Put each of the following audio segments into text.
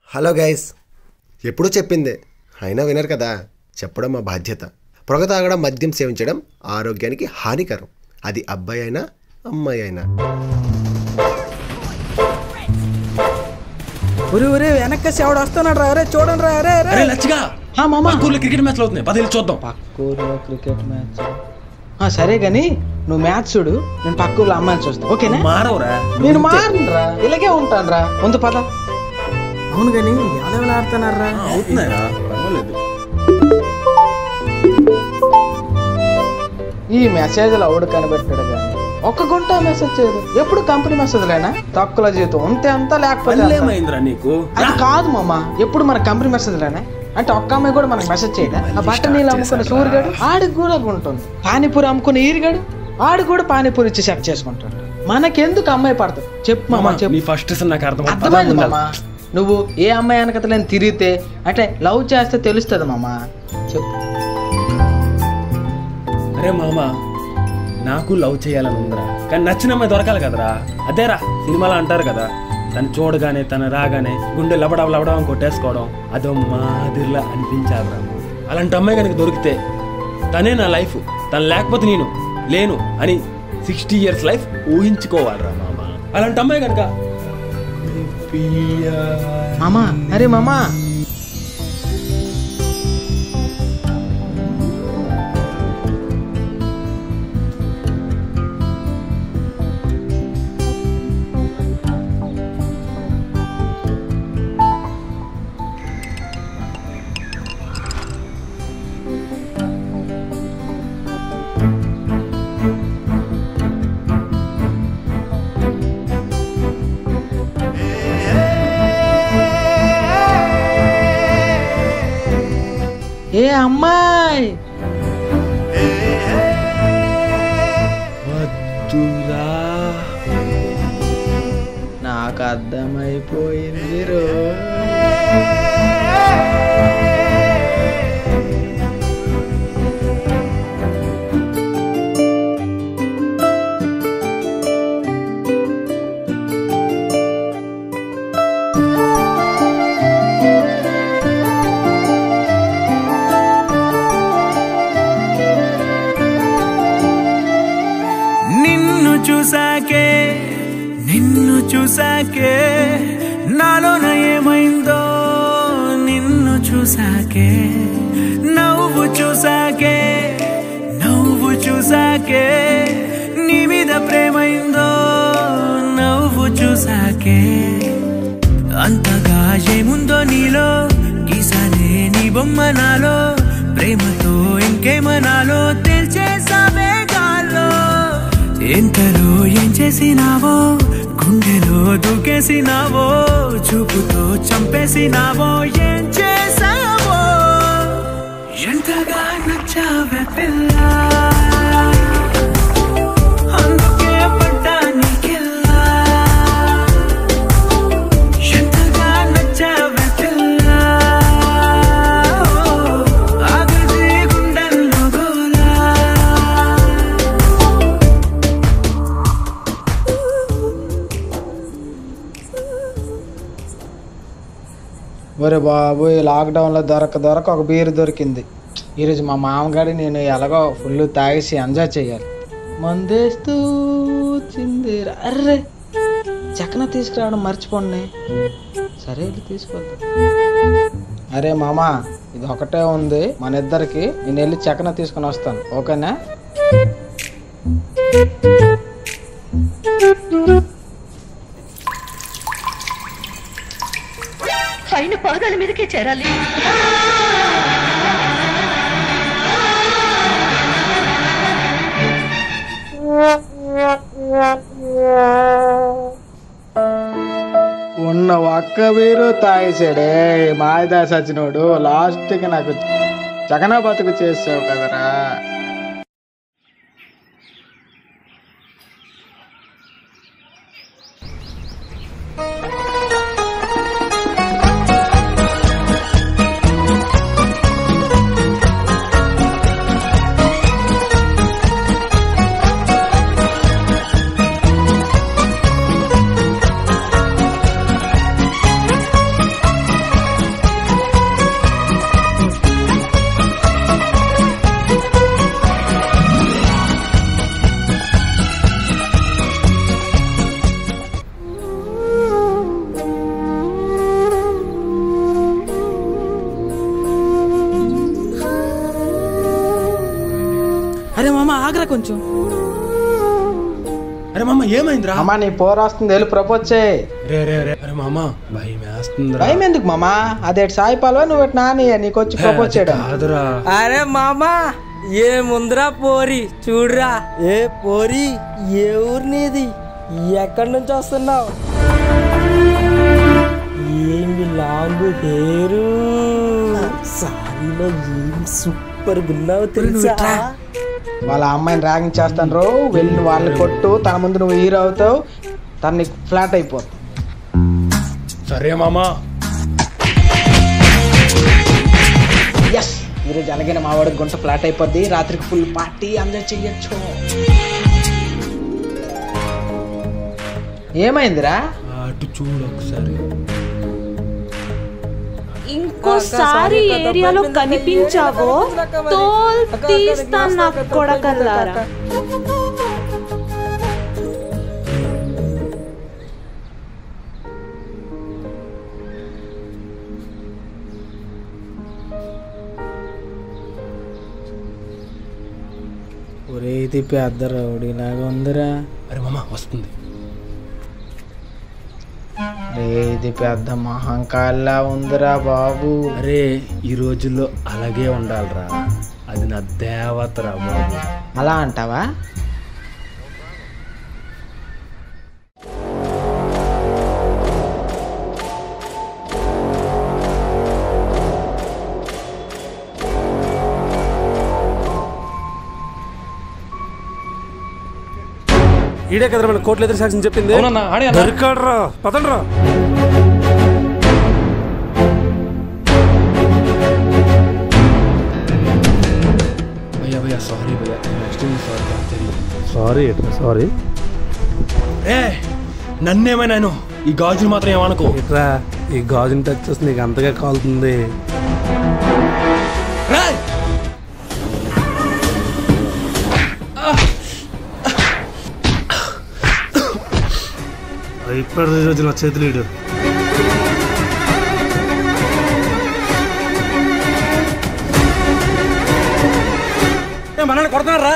Hello guys ఎప్పుడూ చెప్పిందే అయినా వినరు కదా చెప్పడం మా బాధ్యత పొగ తాగడం మద్యం సేవించడం ఆరోగ్యానికి హానికరం అది అబ్బాయి అయినా అమ్మాయి అయినా ఒరే ఒరే వెనక్క శివుడు వస్తున్నాడు రా అరే చూడండి రా అరే అరే అరే లచ్చిగా ఆ, మామ. స్కూల్లో క్రికెట్ మ్యాచ్లు అవుతున్నాయి పది చూద్దాం పక్కూరులో క్రికెట్ మ్యాచ్ ఆ, సరే గాని నువ్వు మ్యాచ్ చూడు నేను పక్కూర్లో అమ్మాయిని చూస్తా ఓకేనా మారవరా నేను మారనురా ఇలాగే ఉంటాను రా ముందు పద అవును గాని ఎలా ఆడుతున్నారా అవుతున్నాయరా పర్వాలేదు ఈ మెసేజ్లు అవుడు కనిపెట్టాడు కానీ ఒక్క గుంట మెసేజ్ చేయదు ఎప్పుడు కంపెనీ మెసేజ్లేనా తక్కువ జీతం ఉంటే అంత లేకపోతే అంత. ఏమైందిరా నీకు అది కాదు మామ ఎప్పుడు మన కంపెనీ మెసేజ్లేనా అంటే ఒక్క అమ్మాయి కూడా మనకు మెసేజ్ చేయడా ఆ బట్ట నీళ్ళు అమ్ముకున్న సూర్యగాడు ఆడికి కూడా ఉంటుంది పానీపూరి అమ్ముకున్న ఈరిగాడు ఆడు కూడా పానీపూరి ఇచ్చి సెట్ చేసుకుంటాడు మనకెందుకు అమ్మాయి పడతాడు చెప్పు మామ చెప్పు నీ ఫస్ట్ నాకు అర్థం అర్థమైంది మామ నువ్వు ఏ అమ్మాయి వెనకతలేని తిరిగితే అంటే లవ్ చేస్తే తెలుస్తుంది మామ చెప్పు అరే మామ నాకు లవ్ చేయాలని ఉందిరా కానీ నచ్చిన అమ్మాయి దొరకాలి కదరా అదేరా సినిమాలో అంటారు కదా తను చూడగానే తను రాగానే గుండె లబడవ లబడవ అని కొట్టేసుకోవడం అదో మాదిరిలా అనిపించాలిరా అలాంటి అమ్మాయి కనుక దొరికితే తనే నా లైఫ్ తను లేకపోతే నేను లేను అని సిక్స్టీ ఇయర్స్ లైఫ్ ఊహించుకోవాలిరా మామ అలాంటి అమ్మాయి కనుక మామా అరే మామా ఏ అమ్మాయి వద్దురా నాకు అర్థమైపోయింది రో నిన్ను చూసాకే నిన్ను చూసాకే నాలోన ఏమైందో నిన్ను చూసాకే నవ్వు చూసాకే నవ్వు చూసాకే నీ మీద ప్రేమైందో నవ్వు చూసాకే అంతగా ఏముందో నీలో గీసానే నీ బొమ్మ నాలో ప్రేమతో ఇంకేమనాలో తెలిచేసావే గాల్లో ఎంతలో ఏం చేసినావో గుండెలో దూకేసినావో చూపుతో చంపేసినావో ఏం చేసావో ఎంతగా నచ్చావే పిల్ల అందుకే పడ్డా నీకెల్లా ఎంతగా నచ్చావే పిల్ల ఆగది గుండెల్లో గోలా ఒరే బాబు ఈ లాక్డౌన్లో దొరక దొరక ఒక బీర్ దొరికింది ఈరోజు మా మామగాడి నేను ఎలాగో ఫుల్ తాగేసి ఎంజాయ్ చేయాలి మందేస్తూ చిందిరా అర్రే చక్కన తీసుకురావడం మర్చిపోండి సరే వెళ్ళి తీసుకొద్దాం అరే మామ ఇది ఒకటే ఉంది మన ఇద్దరికి నేను వెళ్ళి చక్కన తీసుకుని వస్తాను ఓకేనా పైన పాదాల మీదకే చేరాలి ఉన్న ఒక్క వీరు తాగేసాడే మాయదా సచినోడు లాస్ట్కి నాకు జగన బతుకు చేసావు కదరా ఆగరా కొంచెం అరే మామ ఏమైందిరా అమ్మా నీ పోరు వస్తుంది వెళ్ళి ప్రపోజ్ చేయి రే రే రే అరే మామ భయం వేస్తుందిరా భయం ఎందుకు మామా అదేటి సాయి పాలవా నువ్వు ఇటు నాని నీకు వచ్చి ప్రపోజ్ చేయడం కాదురా అరే మామా ఏముందిరా పోరి చూడురా ఏ పోరి ఏ ఊరు నీది ఎక్కడి నుంచి వస్తున్నావు ఏమి లాంగ్ హెయిర్ సారీలో ఏం సూపర్ గున్నావు తెలుసా వాళ్ళ అమ్మాయిని ర్యాగింగ్ చేస్తాను రో వెళ్ళి వాళ్ళని కొట్టు తన ముందు నువ్వు హీరో అవుతావు తన నీకు ఫ్లాట్ అయిపోతుంది సరే మామ ఎస్ ఈరోజు అలాగే మా వాడికి గుంట ఫ్లాట్ అయిపోద్ది రాత్రికి ఫుల్ పార్టీ ఎంజాయ్ చెయ్యొచ్చు ఏమైందిరా అటు చూడు ఒకసారి ఇంకోసారి ఏరియాలో కనిపించావో తోల్ తీస్తా నా కొడకల్లారా ఒరే ఇది పెద్ద రౌడీలాగా ఉందిరా అరే మామ వస్తుంది రే ఇది పెద్ద మహంకాల్లా ఉందిరా బాబు అరే ఈ రోజుల్లో అలాగే ఉండాలిరా అది నా దేవతరా బాబు అలా అంటావా ఈడే కదా మన కోర్టులో ఎదురు సాక్ష్యం చెప్పింది దొరికాడురా పదండ్రా భయ్యా భయ్యా సారీ భయ్యా నెక్స్ట్ సారీ సారీ సారీ రే నన్నేమైనాను ఈ గాజులు మాత్రం ఏమనుకో ఇట్రా ఈ గాజుని టచ్ చేస్తే నీకు అంతగా కాలుతుంది రేయ్! అయిపోయాడు ఈ రోజు నా చేతులు ఇడు మనల్ని కొడుతున్నారా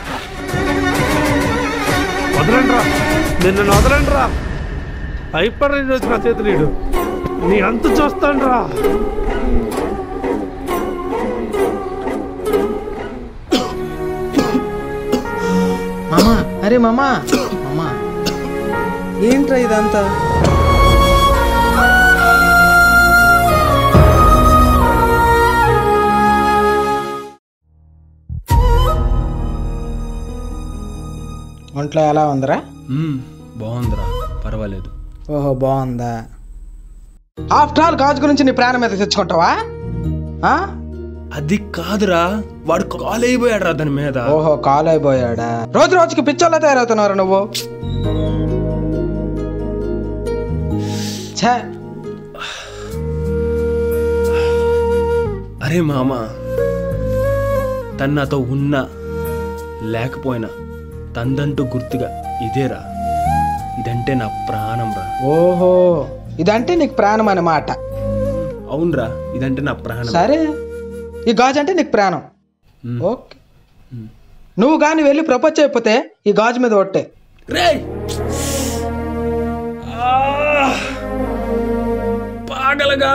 వదలండి రా నిన్ను వదలండి రా అయిపోయాడు ఈ రోజు నా చేతులు ఇడు నీ అంత చూస్తాను రా మామా అరే మామా మామా ఏంట్రా ఇదంతా ఒంట్లో ఎలా ఉందిరా మ్మ్, బాగుందిరా పర్వాలేదు ఓహో బాగుందా ఆఫ్టర్ ఆల్ గాజు గురించి నీ ప్రాణం మీద తెచ్చుకుంటావా ఆ? అది కాదురా వాడు కాల్ అయిపోయాడు రా దాని మీద ఓహో కాల్ అయిపోయాడా రోజు రోజుకి పిచ్చోళ్ళ తయారవుతున్నారు నువ్వు ఛే అరే మామ తను నాతో ఉన్నా లేకపోయినా తందంటూ గుర్తుగా ఇదేరా ఇదంటే నా ప్రాణం రా ఓహో ఇదంటే నీకు ప్రాణం అన్నమాట అవునరా ఇదంటే నా ప్రాణం సరే ఈ గాజు అంటే నీకు ప్రాణం మ్మ్. ఓకే నువ్వు కానీ వెళ్ళి ప్రపోజ్ చేయకపోతే ఈ గాజు మీద ఒట్టే రేయ్ ఆ! పాగలగా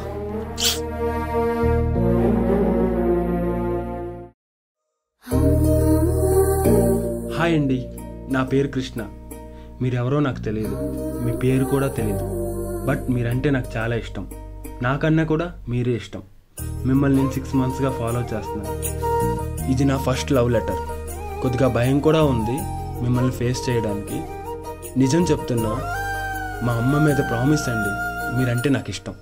హాయ్ అండి నా పేరు కృష్ణ మీరెవరో నాకు తెలియదు మీ పేరు కూడా తెలియదు బట్ మీరంటే నాకు చాలా ఇష్టం నాకన్నా కూడా మీరే ఇష్టం మిమ్మల్ని నేను సిక్స్ మంత్స్గా ఫాలో చేస్తున్నాను ఇది నా ఫస్ట్ లవ్ లెటర్ కొద్దిగా భయం కూడా ఉంది మిమ్మల్ని ఫేస్ చేయడానికి నిజం చెప్తున్నా మా అమ్మ మీద ప్రామిస్ అండి మీరంటే నాకు ఇష్టం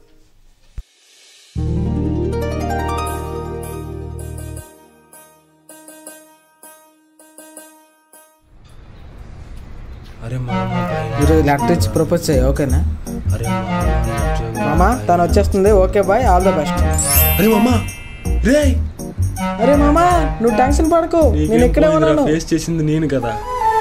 అరే మా అమ్మ భయం. ఈరోజు లెటర్ ఇచ్చి ప్రపోజ్ చేయి ఓకేనా అరే మా అమ్మ నిజంగా మామా భయం. తను వచ్చేస్తుంది okay bye all the best అరే మామ రే అరే మామా నువ్వు టెన్షన్ పడకు నేను ఇక్కడే ఉన్నాను ఫేస్ చేసింది నేను కదా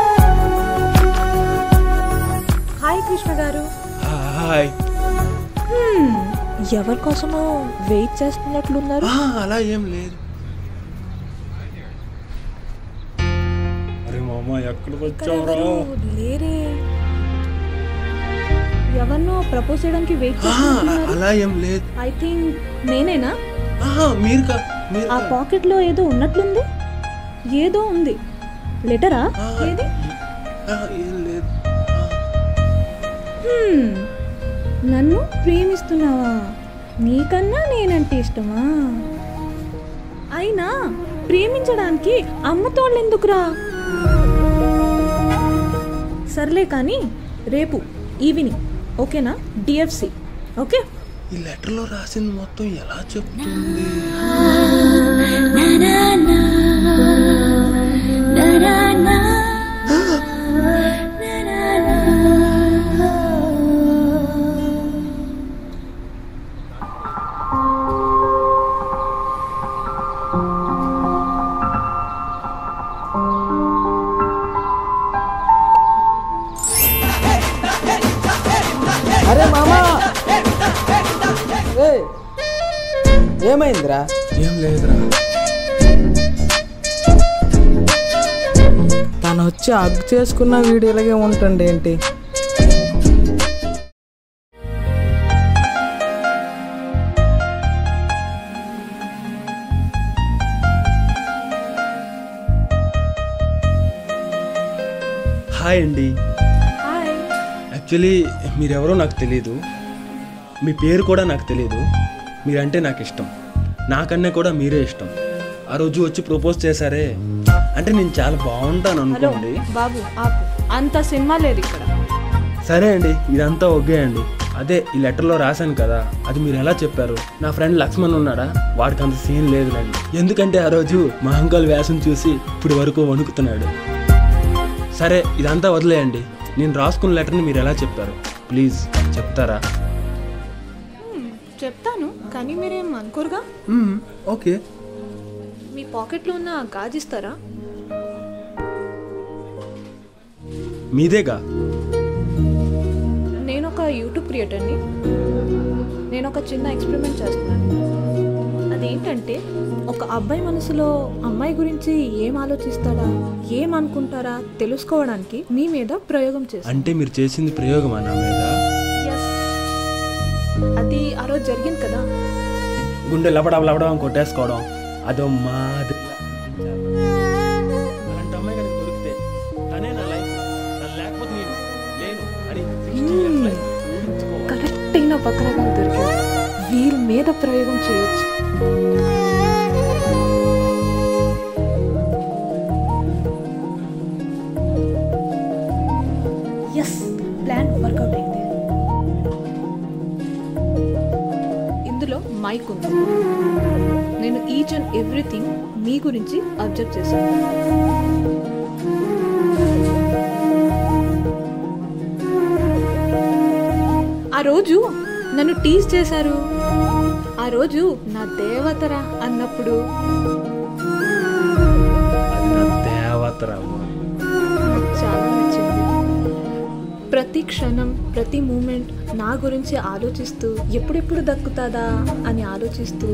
హాయ్ కృష్ణ గారు హాయ్ హ్మ్, ఎవరి కోసమో వెయిట్ చేస్తున్నట్లున్నారు ఆ, అలా ఏం లేదు అమ్మ ఎక్కడికి వచ్చావురా ఎవరు లేరే ఎవరినో ప్రపోజ్ చేయడానికి వెయిట్ ఆహా, చేస్తున్నారు అలా ఏం లేదు ఐ థింక్ నేనేనా ఆహా, మీరు కా మీరు ఆ కా- పాకెట్ లో ఏదో ఉన్నట్లుంది ఏదో ఉంది లెటరా ఆ, ఏది ఆ, ఏం లేదు హ్మ్, నన్ను ప్రేమిస్తున్నావా నీకన్నా నేనంటే ఇష్టమా అయినా ప్రేమించడానికి అమ్మతోళ్ళు ఎందుకురా సర్లే కానీ రేపు ఈవినింగ్ ఓకేనా డిఎఫ్సి ఓకే ఈ లెటర్లో రాసింది మొత్తం ఎలా చెప్తుంది అరే మామా ఏయ్, ఏమైందిరా ఏం లేదురా తను వచ్చి అగ్గు చేసుకున్న వీడు ఇలాగే ఉంటుంది ఏంటి హాయ్ అండి హాయ్ యాక్చువల్లీ మీరెవరో నాకు తెలియదు మీ పేరు కూడా నాకు తెలియదు మీరంటే నాకు ఇష్టం నాకన్నా కూడా మీరే ఇష్టం ఆ రోజు వచ్చి ప్రపోజ్ చేశారే అంటే నేను చాలా బాగుంటాను హలో అనుకోండి బాబు ఆపు అంత సినిమా లేదు ఇక్కడ సరే అండి ఇదంతా ఓకే అండి అదే ఈ లెటర్లో రాశాను కదా అది మీరు ఎలా చెప్పారు నా ఫ్రెండ్ లక్ష్మణ్ ఉన్నాడా వాడికి అంత సీన్ లేదులేండి ఎందుకంటే ఆ రోజు మా అంకల్ వ్యాసం చూసి ఇప్పుడు వరకు వణుకుతున్నాడు సరే ఇదంతా వదిలేయండి నేను రాసుకున్న లెటర్ని మీరు ఎలా చెప్పారు ప్లీజ్ చెప్తారా చెప్తాను కానీ మీరేం అనుకోరుగా ఓకే మీ పాకెట్లో ఉన్న గాజిస్తారా మీదేగా నేను ఒక యూట్యూబ్ క్రియేటర్ని నేను ఒక చిన్న ఎక్స్పెరిమెంట్ చేస్తున్నాను అదేంటంటే ఒక అబ్బాయి మనసులో అమ్మాయి గురించి ఏం ఆలోచిస్తాడా ఏం అనుకుంటారా తెలుసుకోవడానికి మీ మీద ప్రయోగం చేస్తాను అంటే మీరు చేసింది ప్రయోగమా నా మీద అది ఆ రోజు జరిగింది కదా గుండె లబడం లబడం కొట్టేసుకోవడం అదో మాది అలాంటి అమ్మాయి కనుక దొరికితే తనే నా లైఫ్ తను లేకపోతే నేను లేను అని 60 years life ఊహించుకోవాలి. కరెక్ట్ అయిన పక్కనగా దొరికింది వీరి మీద ప్రయోగం చేయొచ్చు ఎస్ ప్లాన్ వర్కౌట్ అయింది ఇందులో మైక్ ఉంది నేను ఈచ్ అండ్ ఎవ్రీథింగ్ మీ గురించి అబ్జర్వ్ చేశాను ఆ రోజు నన్ను టీజ్ చేశారు ఆ రోజు నా దేవతరా అన్నప్పుడు అది నా దేవతరా నాకు చాలా నచ్చింది ప్రతి క్షణం ప్రతి మూమెంట్ నా గురించి ఆలోచిస్తూ ఎప్పుడెప్పుడు దక్కుతాదా అని ఆలోచిస్తూ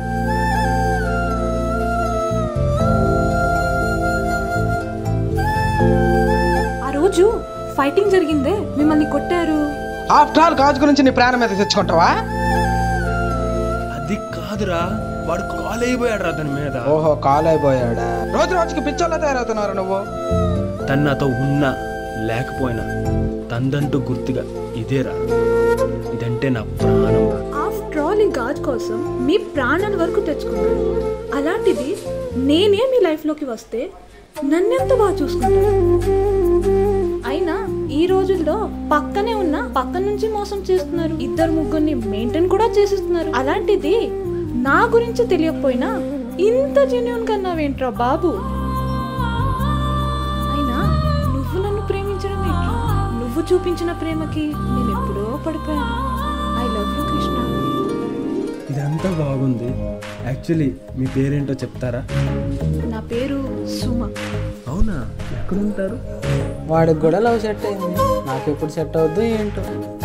ఆ రోజు ఫైటింగ్ జరిగిందే మిమ్మల్ని కొట్టారు ఆఫ్టర్ ఆల్ గాజు గురించి నీ ప్రాణం మీద తెచ్చుకుంటావా అది కాదురా వాడు కాల్ అయిపోయాడు రా దాని మీద ఓహో కాల్ అయిపోయాడా రోజు రోజుకి పిచ్చోళ్ళ తయారవుతున్నారు నువ్వు తను నాతో ఉన్నా లేకపోయినా తందంటూ గుర్తుగా ఇదేరా ఇదంటే నా ప్రాణం రా ఆఫ్టర్ ఆల్ ఈ గాజ్ కోసం మీ ప్రాణాల వరకు తెచ్చుకున్నారు అలాంటిది నేనే మీ లైఫ్లోకి వస్తే నన్నెంత బాగా చూసుకుంటారు అయినా ఈ రోజుల్లో పక్కనే ఉన్న పక్క నుంచి మోసం చేస్తున్నారు ఇద్దరు ముగ్గురిని మెయింటైన్ కూడా చేసిస్తున్నారు అలాంటిది నా గురించి తెలియకపోయినా ఇంత జెన్యున్ కన్నావేంట్రా బాబు అయినా నువ్వు నన్ను ప్రేమించడం ఏంట్రా నువ్వు చూపించిన ప్రేమకి నేను ఎప్పుడో పడిపోయాను ఐ లవ్ యూ కృష్ణ ఇదంతా బాగుంది యాక్చువల్లీ మీ పేరేంటో చెప్తారా నా పేరు సుమ అవునా ఎక్కడుంటారు వాడికి కూడా లవ్ సెట్ అయింది నాకు ఎప్పుడు సెట్ అవుద్దు ఏంటో